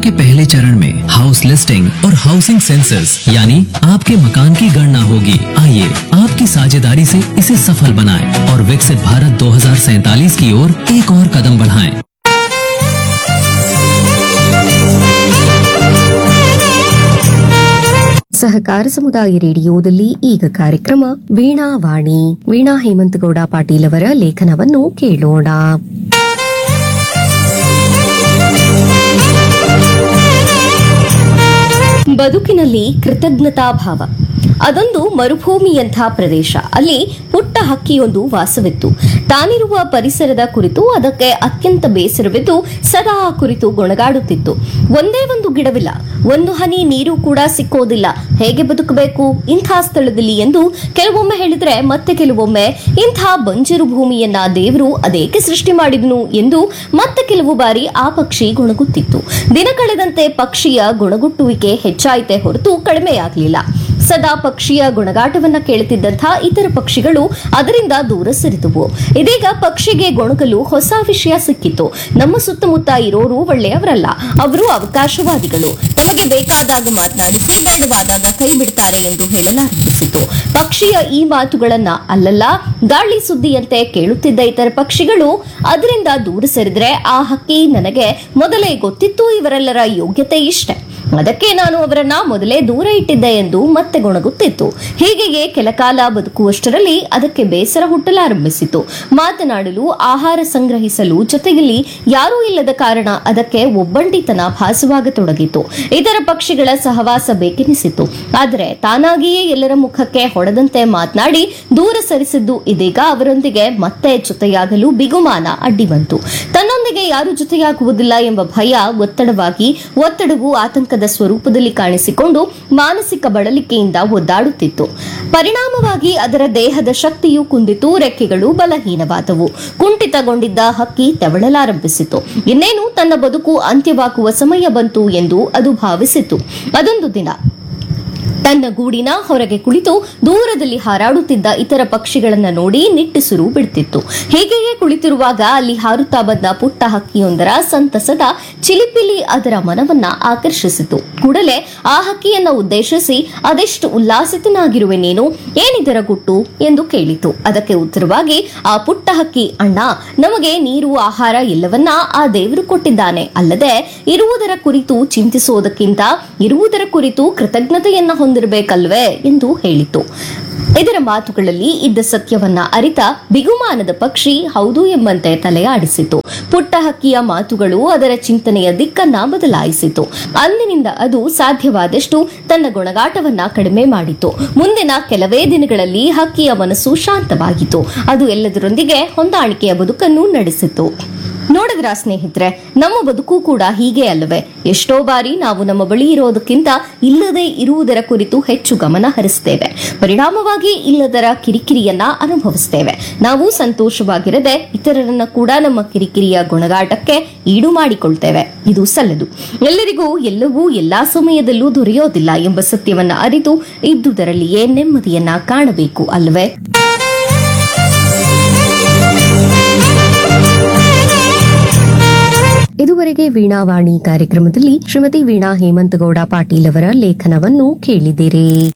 के पहले चरण में हाउस लिस्टिंग और हाउसिंग सेंसस यानी आपके मकान की गणना होगी आइए आपकी साझेदारी से इसे सफल बनाएं और विकसित भारत 2047 की ओर एक और कदम बढ़ाएं ಸಹಕಾರ ಸಮುದಾಯ ರೇಡಿಯೋದಲ್ಲಿ ಈಗ ಕಾರ್ಯಕ್ರಮ ವೀಣಾವಾಣಿ ವೀಣಾ ಹೇಮಂತಗೌಡ ಪಾಟೀಲ್ ಅವರ ಲೇಖನವನ್ನು ಕೇಳೋಣ ಬದುಕಿನಲ್ಲಿ ಕೃತಜ್ಞತಾ ಭಾವ ಅದೊಂದು ಮರುಭೂಮಿಯಂಥ ಪ್ರದೇಶ ಅಲ್ಲಿ ಪುಟ್ಟ ಹಕ್ಕಿಯೊಂದು ವಾಸವಿತ್ತು ತಾನಿರುವ ಪರಿಸರದ ಕುರಿತು ಅದಕ್ಕೆ ಅತ್ಯಂತ ಬೇಸರವಿದ್ದು ಸದಾ ಆ ಕುರಿತು ಗೊಣಗಾಡುತ್ತಿತ್ತು ಒಂದೇ ಒಂದು ಗಿಡವಿಲ್ಲ ಒಂದು ಹನಿ ನೀರು ಕೂಡ ಸಿಕ್ಕೋದಿಲ್ಲ ಹೇಗೆ ಬದುಕಬೇಕು ಇಂಥ ಸ್ಥಳದಲ್ಲಿ ಎಂದು ಕೆಲವೊಮ್ಮೆ ಹೇಳಿದ್ರೆ ಮತ್ತೆ ಕೆಲವೊಮ್ಮೆ ಇಂಥ ಬಂಜರು ಭೂಮಿಯನ್ನ ದೇವರು ಅದೇಕೆ ಸೃಷ್ಟಿ ಮಾಡಿದ್ನು ಎಂದು ಮತ್ತೆ ಕೆಲವು ಬಾರಿ ಆ ಪಕ್ಷಿ ಗೊಣಗುತ್ತಿತ್ತು ದಿನ ಕಳೆದಂತೆ ಪಕ್ಷಿಯ ಗೊಣಗುಟ್ಟುವಿಕೆ ಹೆಚ್ಚಾಯಿತೆ ಹೊರತು ಕಡಿಮೆಯಾಗಲಿಲ್ಲ ಸದಾ ಪಕ್ಷಿಯ ಗುಣಗಾಟವನ್ನ ಕೇಳುತ್ತಿದ್ದಂಥ ಇತರ ಪಕ್ಷಿಗಳು ಅದರಿಂದ ದೂರ ಸರಿದುವು ಇದೀಗ ಪಕ್ಷಿಗೆ ಗೊಣಗಲು ಹೊಸ ವಿಷಯ ಸಿಕ್ಕಿತು ನಮ್ಮ ಸುತ್ತಮುತ್ತ ಇರೋರು ಒಳ್ಳೆಯವರಲ್ಲ ಅವರು ಅವಕಾಶವಾದಿಗಳು ತಮಗೆ ಬೇಕಾದಾಗ ಮಾತನಾಡಿಸಿ ಬೇಡವಾದಾಗ ಕೈ ಬಿಡ್ತಾರೆ ಎಂದು ಹೇಳಲಾರಂಭಿಸಿತು ಪಕ್ಷಿಯ ಈ ಮಾತುಗಳನ್ನ ಅಲ್ಲಲ್ಲ ಗಾಳಿ ಸುದ್ದಿಯಂತೆ ಕೇಳುತ್ತಿದ್ದ ಇತರ ಪಕ್ಷಿಗಳು ಅದರಿಂದ ದೂರ ಸರಿದ್ರೆ ಆ ಹಕ್ಕಿ ನನಗೆ ಮೊದಲೇ ಗೊತ್ತಿತ್ತು ಇವರೆಲ್ಲರ ಯೋಗ್ಯತೆ ಇಷ್ಟೆ ಅದಕ್ಕೆ ನಾನು ಅವರನ್ನ ಮೊದಲೇ ದೂರ ಇಟ್ಟಿದ್ದೆ ಎಂದು ಮತ್ತೆ ಗೊಣಗುತ್ತಿತ್ತು ಹೀಗೆಯೇ ಕೆಲಕಾಲ ಬದುಕುವಷ್ಟರಲ್ಲಿ ಅದಕ್ಕೆ ಬೇಸರ ಹುಟ್ಟಲಾರಂಭಿಸಿತು ಮಾತನಾಡಲು ಆಹಾರ ಸಂಗ್ರಹಿಸಲು ಜೊತೆಯಲ್ಲಿ ಯಾರೂ ಇಲ್ಲದ ಕಾರಣ ಅದಕ್ಕೆ ಒಬ್ಬಂಟಿತನ ಭಾಸವಾಗತೊಡಗಿತು ಇತರ ಪಕ್ಷಿಗಳ ಸಹವಾಸ ಬೇಕೆನಿಸಿತು ಆದರೆ ತಾನಾಗಿಯೇ ಎಲ್ಲರ ಮುಖಕ್ಕೆ ಹೊಡೆದಂತೆ ಮಾತನಾಡಿ ದೂರ ಸರಿಸಿದ್ದು ಇದೀಗ ಅವರೊಂದಿಗೆ ಮತ್ತೆ ಜೊತೆಯಾಗಲು ಬಿಗುಮಾನ ಅಡ್ಡಿ ಬಂತು ತನ್ನೊಂದಿಗೆ ಯಾರು ಜೊತೆಯಾಗುವುದಿಲ್ಲ ಎಂಬ ಭಯ ಒತ್ತಡವಾಗಿ ಒತ್ತಡವು ಆತಂಕದ ಸ್ವರೂಪದಲ್ಲಿ ಕಾಣಿಸಿಕೊಂಡು ಮಾನಸಿಕ ಬಳಲಿಕೆಯಿಂದ ಒದ್ದಾಡುತ್ತಿತ್ತು ಪರಿಣಾಮವಾಗಿ ಅದರ ದೇಹದ ಶಕ್ತಿಯು ಕುಂದಿತು ರೆಕ್ಕೆಗಳು ಬಲಹೀನವಾದವು ಕುಂಠಿತಗೊಂಡಿದ್ದ ಹಕ್ಕಿ ತೆವಳಲಾರಂಭಿಸಿತು ಇನ್ನೇನು ತನ್ನ ಬದುಕು ಅಂತ್ಯವಾಗುವ ಸಮಯ ಬಂತು ಎಂದು ಅದು ಭಾವಿಸಿತು ಅದೊಂದು ದಿನ ತನ್ನ ಗೂಡಿನ ಹೊರಗೆ ಕುಳಿತು ದೂರದಲ್ಲಿ ಹಾರಾಡುತ್ತಿದ್ದ ಇತರ ಪಕ್ಷಿಗಳನ್ನ ನೋಡಿ ನಿಟ್ಟುಸಿರು ಬಿಡ್ತಿತ್ತು ಹೀಗೆಯೇ ಕುಳಿತಿರುವಾಗ ಅಲ್ಲಿ ಹಾರುತ್ತಾ ಬಂದ ಪುಟ್ಟ ಹಕ್ಕಿಯೊಂದರ ಸಂತಸದ ಚಿಲಿಪಿಲಿ ಅದರ ಮನವನ್ನ ಆಕರ್ಷಿಸಿತು ಕೂಡಲೇ ಆ ಹಕ್ಕಿಯನ್ನ ಉದ್ದೇಶಿಸಿ ಅದೆಷ್ಟು ಉಲ್ಲಾಸಿತನಾಗಿರುವೆ ನೀನು ಏನಿದರ ಗುಟ್ಟು ಎಂದು ಕೇಳಿತು ಅದಕ್ಕೆ ಉತ್ತರವಾಗಿ ಆ ಪುಟ್ಟ ಹಕ್ಕಿ ಅಣ್ಣ ನಮಗೆ ನೀರು ಆಹಾರ ಎಲ್ಲವನ್ನ ಆ ದೇವರು ಕೊಟ್ಟಿದ್ದಾನೆ ಅಲ್ಲದೆ ಇರುವುದರ ಕುರಿತು ಚಿಂತಿಸುವುದಕ್ಕಿಂತ ಇರುವುದರ ಕುರಿತು ಕೃತಜ್ಞತೆಯನ್ನ ಹೊಂದಿರಬೇಕಲ್ವೇ ಎಂದು ಹೇಳಿತು ಇದರ ಮಾತುಗಳಲ್ಲಿ ಇದ್ದ ಸತ್ಯವನ್ನ ಅರಿತ ಬಿಗುಮಾನದ ಪಕ್ಷಿ ಹೌದು ಎಂಬಂತೆ ತಲೆ ಆಡಿಸಿತು ಪುಟ್ಟ ಹಕ್ಕಿಯ ಮಾತುಗಳು ಅದರ ಚಿಂತನೆಯ ದಿಕ್ಕನ್ನ ಬದಲಾಯಿಸಿತು ಅಂದಿನಿಂದ ಅದು ಸಾಧ್ಯವಾದಷ್ಟು ತನ್ನ ಗುಣಗಾಟವನ್ನ ಕಡಿಮೆ ಮಾಡಿತು ಮುಂದಿನ ಕೆಲವೇ ದಿನಗಳಲ್ಲಿ ಹಕ್ಕಿಯ ಮನಸ್ಸು ಶಾಂತವಾಗಿತ್ತು ಅದು ಎಲ್ಲದರೊಂದಿಗೆ ಹೊಂದಾಣಿಕೆಯ ಬದುಕನ್ನು ನಡೆಸಿತು ನೋಡಿದ್ರ ಸ್ನೇಹಿತರೆ ನಮ್ಮ ಬದುಕು ಕೂಡ ಹೀಗೆ ಅಲ್ಲವೇ ಎಷ್ಟೋ ಬಾರಿ ನಾವು ನಮ್ಮ ಬಳಿ ಇರೋದಕ್ಕಿಂತ ಇಲ್ಲದೆ ಇರುವುದರ ಕುರಿತು ಹೆಚ್ಚು ಗಮನ ಹರಿಸ್ತೇವೆ ಪರಿಣಾಮವಾಗಿ ಇಲ್ಲದರ ಕಿರಿಕಿರಿಯನ್ನ ಅನುಭವಿಸ್ತೇವೆ ನಾವು ಸಂತೋಷವಾಗಿರದೆ ಇತರರನ್ನ ಕೂಡ ನಮ್ಮ ಕಿರಿಕಿರಿಯ ಗುಣಗಾಟಕ್ಕೆ ಈಡು ಮಾಡಿಕೊಳ್ತೇವೆ ಇದು ಸಲ್ಲದು ಎಲ್ಲರಿಗೂ ಎಲ್ಲವೂ ಎಲ್ಲಾ ಸಮಯದಲ್ಲೂ ದೊರೆಯೋದಿಲ್ಲ ಎಂಬ ಸತ್ಯವನ್ನ ಅರಿತು ಇದ್ದುದರಲ್ಲಿಯೇ ನೆಮ್ಮದಿಯನ್ನ ಕಾಣಬೇಕು ಅಲ್ವೇ ಇದುವರೆಗೆ ವೀಣಾವಾಣಿ ಕಾರ್ಯಕ್ರಮದಲ್ಲಿ ಶ್ರೀಮತಿ ವೀಣಾ ಹೇಮಂತಗೌಡ ಪಾಟೀಲ್ ಅವರ ಲೇಖನವನ್ನು ಕೇಳಿದಿರಿ